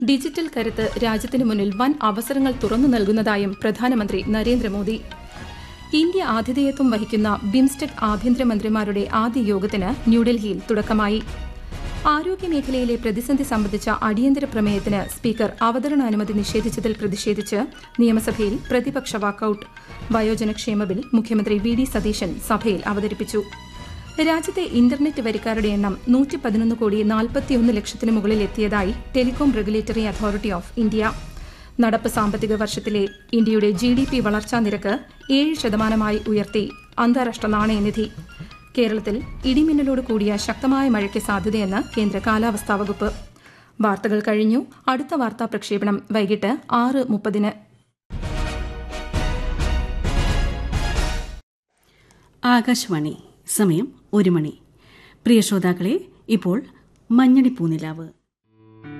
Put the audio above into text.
digital കരുത്ത് രാജ്യത്തിനു മുന്നിൽ വൻ അവസരങ്ങൾ തുറന്നു നൽകുന്നതായും പ്രധാനമന്ത്രി നരേന്ദ്രമോദി ഇന്ത്യ ആതിഥേയത്വം വഹിക്കുന്ന ബിംസ്റ്റെക് ആഭ്യന്തരമന്ത്രിമാരുടെ ആദ്യ യോഗത്തിന് ന്യൂഡൽഹിയിൽ തുടക്കമായി ആരോഗ്യമേഖലയിലെ പ്രതിസന്ധി സംബന്ധിച്ച അടിയന്തര പ്രമേയത്തിന് സ്പീക്കർ അവതരണാനുമതി നിഷേധിച്ചതിൽ പ്രതിഷേധിച്ച് നിയമസഭയിൽ പ്രതിപക്ഷ വാക്കൌട്ട് വയോജനക്ഷേമ ബിൽ മുഖ്യമന്ത്രി വി ഡി സതീശൻ സഭയിൽ അവതരിപ്പിച്ചു രാജ്യത്തെ ഇന്റർനെറ്റ് വരിക്കാരുടെ എണ്ണം നൂറ്റി പതിനൊന്ന് കോടി നാൽപ്പത്തിയൊന്ന് ലക്ഷത്തിന് മുകളിൽ എത്തിയതായി telecom regulatory authority of India നടപ്പ് സാമ്പത്തിക വർഷത്തിലെ ഇന്ത്യയുടെ ജി ഡി പി വളർച്ചാ നിരക്ക് ഏഴ് ശതമാനമായി ഉയർത്തി അന്താരാഷ്ട്ര നാണയനിധി കേരളത്തിൽ ഇടിമിന്നലോട് കൂടിയ ശക്തമായ മഴയ്ക്ക് സാധ്യതയെന്ന് കേന്ദ്ര കാലാവസ്ഥാ വകുപ്പ് വാർത്തകൾ കഴിഞ്ഞു അടുത്ത വാർത്താ പ്രക്ഷേപണം വൈകിട്ട് ആറ് മുപ്പതിന് ആകാശവാണി സമയം ഒരു മണി പ്രിയ ശ്രോതാക്കളെ ഇപ്പോൾ മഞ്ഞടി പൂനിലാവ്